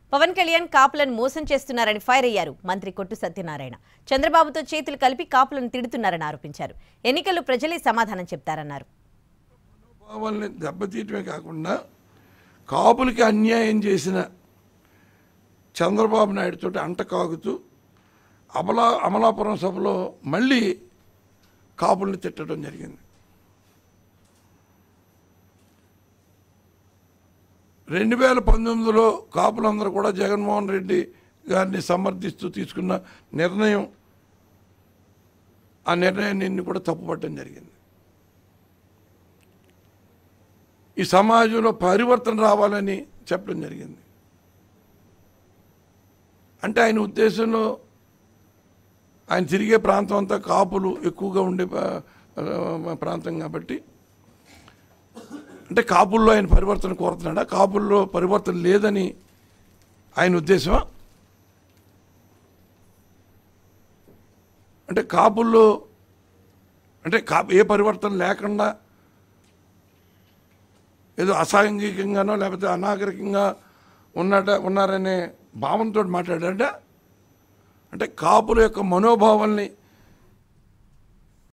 పవన్ కళ్యాణ్ కాపులను మోసం చేస్తున్నారని ఫైర్ అయ్యారు మంత్రి కొట్టు సత్యనారాయణ చంద్రబాబుతో చేతులు కలిపి కాపులను తిడుతున్నారని ఆరోపించారు ఎన్నికలు ప్రజలే సమాధానం చెప్తారన్నారు భావాల్ని దెబ్బతీయటమే కాకుండా కాపులకి అన్యాయం చేసిన చంద్రబాబు నాయుడుతో అంట కాగుతూ అమలా అమలాపురం సభలో మళ్ళీ కాపుల్ని తిట్టడం జరిగింది రెండు వేల పంతొమ్మిదిలో కాపులందరూ కూడా జగన్మోహన్ రెడ్డి గారిని సమర్థిస్తూ తీసుకున్న నిర్ణయం ఆ నిర్ణయాన్ని కూడా తప్పుపట్టడం జరిగింది ఈ సమాజంలో పరివర్తన రావాలని చెప్పడం జరిగింది అంటే ఆయన ఉద్దేశంలో ఆయన తిరిగే ప్రాంతం అంతా కాపులు ఎక్కువగా ఉండే ప- ఆ, ప్రాంతం కాబట్టి అంటే కాపుల్లో ఆయన పరివర్తన కోరుతున్నాడా కాపుల్లో పరివర్తన లేదని ఆయన ఉద్దేశమా అంటే కాపుల్లో అంటే కా ఏ పరివర్తన లేకుండా ఏదో అసాంఘికంగానో లేకపోతే అనాగరికంగా ఉన్నట ఉన్నారనే భావంతో మాట్లాడాడ అంటే కాపుల యొక్క మనోభావాల్ని